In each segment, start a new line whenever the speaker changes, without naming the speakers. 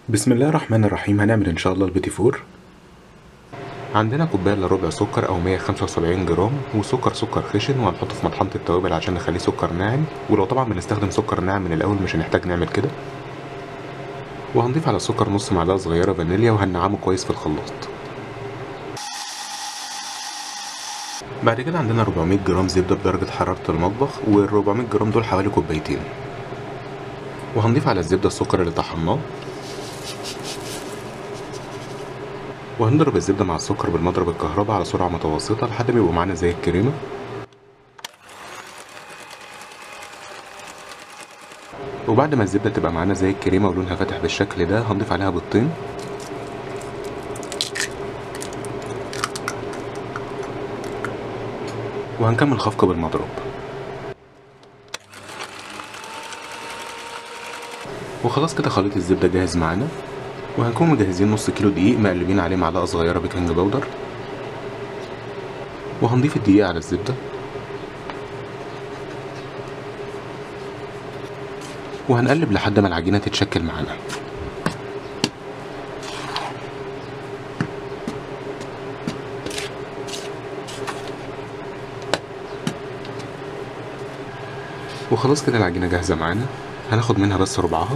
بسم الله الرحمن الرحيم هنعمل ان شاء الله البيتي فور عندنا كوبايه الا ربع سكر او 175 جرام وسكر سكر خشن وهنحطه في مطحنه التوابل عشان نخليه سكر ناعم ولو طبعا بنستخدم سكر ناعم من الاول مش هنحتاج نعمل كده وهنضيف على السكر نص معلقه صغيره فانيليا وهنعمه كويس في الخلاط بعد كده عندنا 400 جرام زبده بدرجه حراره المطبخ وال 400 جرام دول حوالي كوبايتين وهنضيف على الزبده السكر اللي طحناه وهنضرب الزبدة مع السكر بالمضرب الكهرباء على سرعة متوسطة لحد ما يبقوا معانا زي الكريمة وبعد ما الزبدة تبقى معانا زي الكريمة ولونها فاتح بالشكل ده هنضيف عليها بيضتين وهنكمل خفق بالمضرب وخلاص كده خليط الزبدة جاهز معانا وهنكون مجهزين نص كيلو دقيق مقلبين عليه معلقة صغيرة بيكنج باودر وهنضيف الدقيق على الزبدة وهنقلب لحد ما العجينة تتشكل معانا وخلاص كده العجينة جاهزة معانا هناخد منها بس ربعها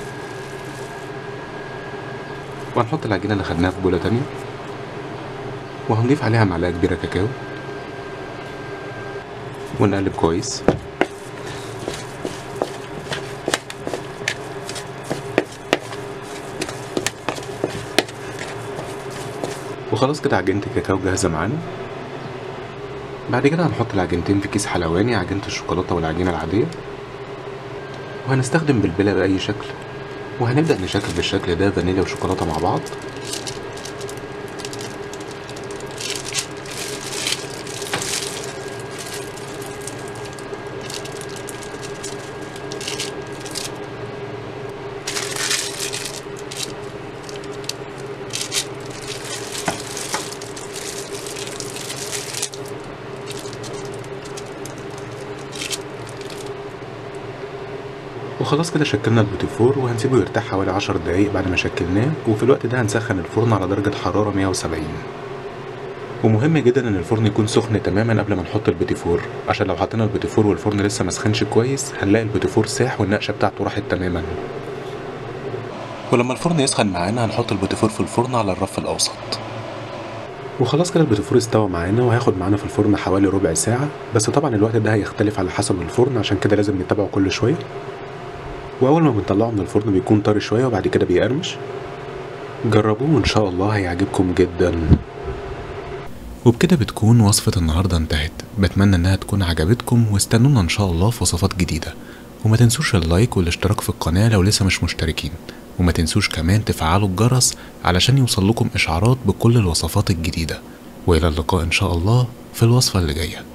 وهنحط العجينة اللي خدناها في بولة تانية وهنضيف عليها معلقة كبيرة كاكاو ونقلب كويس وخلاص كده عجينة الكاكاو جاهزة معانا بعد كده هنحط العجينتين في كيس حلواني عجينة الشوكولاتة والعجينة العادية وهنستخدم بالبلة بأي شكل وهنبدأ نشكل بالشكل ده فانيليا وشوكولاتة مع بعض وخلاص كده شكلنا البوتيفور وهنسيبه يرتاح حوالي عشر دقايق بعد ما شكلناه وفي الوقت ده هنسخن الفرن على درجة حرارة 170 ومهم جدا ان الفرن يكون سخن تماما قبل ما نحط البوتيفور عشان لو حطينا البوتيفور والفرن لسه مسخنش كويس هنلاقي البوتيفور ساح والنقشة بتاعته راحت تماما ولما الفرن يسخن معانا هنحط البوتيفور في الفرن على الرف الاوسط وخلاص كده البوتيفور استوى معانا وهياخد معانا في الفرن حوالي ربع ساعة بس طبعا الوقت ده هيختلف على حسب الفرن عشان كده لازم نتابعه كل شوية واول ما بنطلعه من الفرن بيكون طري شويه وبعد كده بيقرمش جربوه وان شاء الله هيعجبكم جدا وبكده بتكون وصفة النهاردة انتهت بتمنى انها تكون عجبتكم واستنونا ان شاء الله في وصفات جديدة وما تنسوش اللايك والاشتراك في القناة لو لسه مش مشتركين وما تنسوش كمان تفعلوا الجرس علشان يوصل لكم اشعارات بكل الوصفات الجديدة والى اللقاء ان شاء الله في الوصفة اللي جايه